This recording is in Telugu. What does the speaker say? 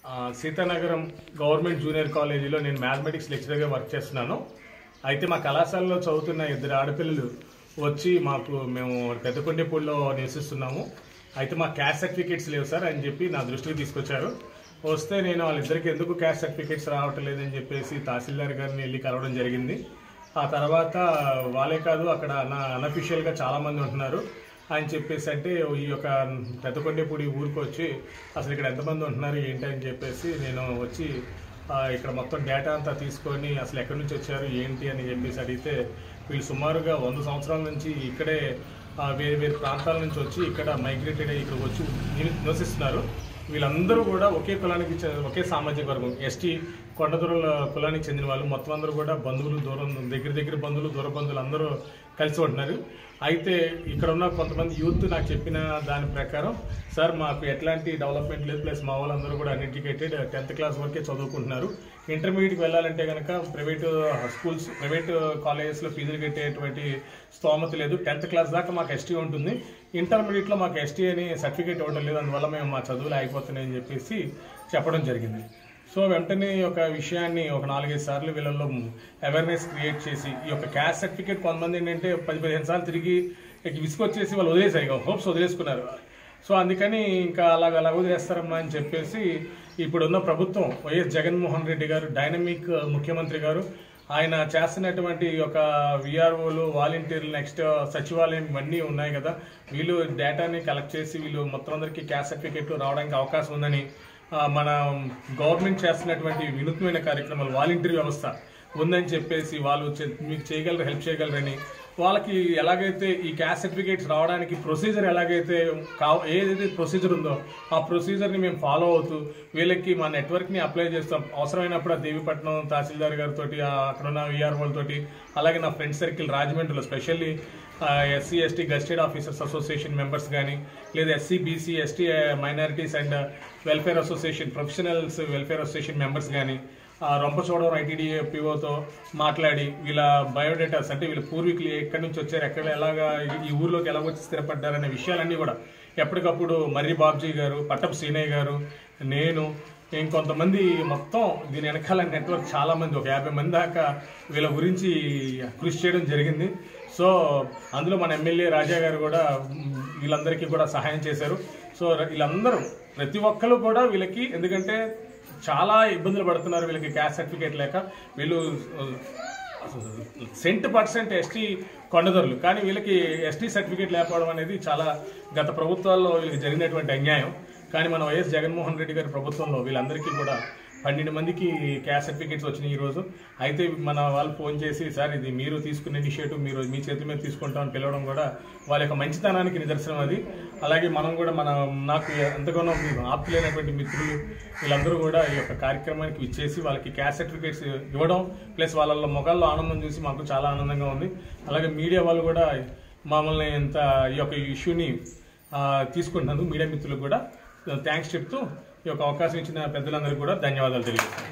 ఆ, సీతానగరం గవర్నమెంట్ జూనియర్ కాలేజీలో నేను మ్యాథమెటిక్స్ లెక్చరర్గా వర్క్ చేస్తున్నాను అయితే మా కళాశాలలో చదువుతున్న ఇద్దరు ఆడపిల్లలు వచ్చి మాకు మేము పెద్దకొండపూడిలో నివసిస్తున్నాము అయితే మా క్యాస్ట్ సర్టిఫికేట్స్ లేవు సార్ అని చెప్పి నా దృష్టికి తీసుకొచ్చారు వస్తే నేను వాళ్ళిద్దరికి ఎందుకు క్యాస్ట్ సర్టిఫికేట్స్ రావటం లేదని చెప్పేసి తహసీల్దార్ గారిని వెళ్ళి కలవడం జరిగింది ఆ తర్వాత వాళ్ళే కాదు అక్కడ నా అన్అఫిషియల్గా చాలామంది ఉంటున్నారు అని చెప్పేసి అంటే ఈ యొక్క పెద్దకొండపూడి ఊరికి వచ్చి అసలు ఇక్కడ ఎంతమంది ఉంటున్నారు ఏంటి అని చెప్పేసి నేను వచ్చి ఆ, ఇక్కడ మొత్తం డేటా అంతా తీసుకొని అసలు ఎక్కడి నుంచి వచ్చారు ఏంటి అని చెప్పేసి అడిగితే వీళ్ళు సుమారుగా వంద సంవత్సరాల నుంచి ఇక్కడే ఆ, వేరే వేరే ప్రాంతాల నుంచి వచ్చి ఇక్కడ మైగ్రేటెడ్ అయ్యి ఇక్కడికి వచ్చి నివ- నివసిస్తున్నారు వీళ్ళందరూ కూడా ఒకే కులానికి చె- ఒకే సామాజిక వర్గం ఎస్టీ కొండదొరల కులానికి చెందిన వాళ్ళు మొత్తం అందరూ కూడా బంధువులు దూరం దగ్గర దగ్గర బంధువులు దూర బంధువులు అందరూ కలిసి ఉంటున్నారు అయితే ఇక్కడ ఉన్న కొంతమంది యూత్ నాకు చెప్పిన దాని ప్రకారం సార్ మాకు ఎట్లాంటి డెవలప్మెంట్ లేదు ప్లస్ మా వాళ్ళందరూ కూడా అన్ఎడ్యుకేటెడ్ టెన్త్ క్లాస్ వరకే చదువుకుంటున్నారు ఇంటర్మీడియట్కి వెళ్ళాలంటే కనుక ప్రైవేట్ స్కూల్స్ ప్రైవేట్ కాలేజెస్లో ఫీజులు కట్టేటువంటి స్తోమత లేదు టెన్త్ క్లాస్ దాకా మాకు ఎస్టీ ఉంటుంది ఇంటర్మీడియట్లో మాకు ఎస్టీ అని సర్టిఫికేట్ ఇవ్వడం లేదు అందువల్ల మేము మా చదువులు అయిపోతున్నాయని చెప్పేసి చెప్పడం జరిగింది సో వెంటనే ఈ యొక్క విషయాన్ని ఒక నాలుగైదు సార్లు వీళ్ళల్లో అవేర్నెస్ క్రియేట్ చేసి ఈ యొక్క క్యాస్ట్ సర్టిఫికేట్ కొంతమంది ఏంటంటే పది పదిహేను సార్లు తిరిగి ఇక విసుకొచ్చేసి వాళ్ళు వదిలేసారు ఇక హోప్స్ వదిలేసుకున్నారు సో అందుకని ఇంకా అలాగ అలా వదిలేస్తారమ్మా అని చెప్పేసి ఇప్పుడున్న ప్రభుత్వం వైఎస్ జగన్మోహన్ రెడ్డి గారు డైనమిక్ ముఖ్యమంత్రి గారు ఆయన చేస్తున్నటువంటి ఈ యొక్క విఆర్ఓలు వాలంటీర్లు నెక్స్ట్ సచివాలయం ఇవన్నీ ఉన్నాయి కదా వీళ్ళు డేటాని కలెక్ట్ చేసి వీళ్ళు మొత్తం అందరికీ క్యాస్ట్ సర్టిఫికేట్ రావడానికి అవకాశం ఉందని ఆ, మన గవర్నమెంట్ చేస్తున్నటువంటి వినూత్నమైన కార్యక్రమాలు వాలంటీర్ వ్యవస్థ ఉందని చెప్పేసి వాళ్ళు చే- మీకు చేయగలరు హెల్ప్ చేయగలరని వాళ్ళకి ఎలాగైతే ఈ క్యాస్ట్ సర్టిఫికేట్స్ రావడానికి ప్రొసీజర్ ఎలాగైతే కా ఏదైతే ప్రొసీజర్ ఉందో ఆ ప్రొసీజర్ని మేము ఫాలో అవుతూ వీళ్ళకి మా నెట్వర్క్ని అప్లై చేస్తాం అవసరమైనప్పుడు ఆ దేవిపట్నం తహసీల్దార్ గారితో అక్కడ ఉన్న విఆర్ఓలతోటి అలాగే నా ఫ్రెండ్ సర్కిల్ రాజమండ్రిలో specially SC ST gazetted officers association members కానీ లేదా SC BC ST minorities and welfare association professionals welfare association members కానీ రొంపచోడవరం ఐటీడీఏ పిఓతో మాట్లాడి వీళ్ళ బయోడేటాస్ అంటే వీళ్ళ పూర్వీకులు ఎక్కడి నుంచి వచ్చారు ఎక్కడ ఎలాగా ఈ- ఈ ఊర్లోకి ఎలా వచ్చి స్థిరపడ్డారనే విషయాలన్నీ కూడా ఎప్పటికప్పుడు మర్రి బాబ్జీ గారు పట్టపు సీనయ్య గారు నేను ఇంకొంతమంది మొత్తం దీని వెనకాల నెట్వర్క్ చాలా మంది ఒక యాభై మంది దాకా వీళ్ళ గురించి కృషి చేయడం జరిగింది సో అందులో మన ఎమ్మెల్యే రాజా గారు కూడా మ్, వీళ్ళందరికీ కూడా సహాయం చేశారు సో ర- వీళ్ళందరూ ప్రతి ఒక్కరు కూడా వీళ్ళకి ఎందుకంటే చాలా ఇబ్బందులు పడుతున్నారు వీళ్ళకి క్యాస్ట్ సర్టిఫికేట్ లేక వీళ్ళు సెంట్ పర్సెంట్ ఎస్టీ కొండదొరలు కానీ వీళ్ళకి ఎస్టీ సర్టిఫికేట్ లేకపోవడం అనేది చాలా గత ప్రభుత్వాల్లో వీళ్ళకి జరిగినటువంటి అన్యాయం కానీ మన వైఎస్ జగన్మోహన్ రెడ్డి గారి ప్రభుత్వంలో వీళ్ళందరికీ కూడా పన్నెండు మందికి క్యాస్ట్ సర్టిఫికేట్స్ వచ్చినాయి ఈ రోజు అయితే మన వాళ్ళు ఫోన్ చేసి సార్ ఇది మీరు తీసుకున్న ఇనిషియేటివ్ మీరు మీ చేతి మీద తీసుకుంటామని పిలవడం కూడా వాళ్ళ యొక్క మంచితనానికి నిదర్శనం అది అలాగే మనం కూడా మన నాకు ఎంతగానో ఆప్తులైనటువంటి మిత్రులు వీళ్ళందరూ కూడా ఈ యొక్క కార్యక్రమానికి ఇచ్చేసి వాళ్ళకి క్యాస్ట్ సర్టిఫికేట్స్ ఇవ్వడం ప్లస్ వాళ్ళ మొగాల్లో ఆనందం చూసి మాకు చాలా ఆనందంగా ఉంది అలాగే మీడియా వాళ్ళు కూడా మమ్మల్ని ఇంత ఈ యొక్క ఇష్యూని ఆ, తీసుకుంటున్నందుకు మీడియా మిత్రులకు కూడా థ్యాంక్స్ చెప్తూ ఈ యొక్క అవకాశం ఇచ్చిన పెద్దలందరికీ కూడా ధన్యవాదాలు తెలియజేస్తాను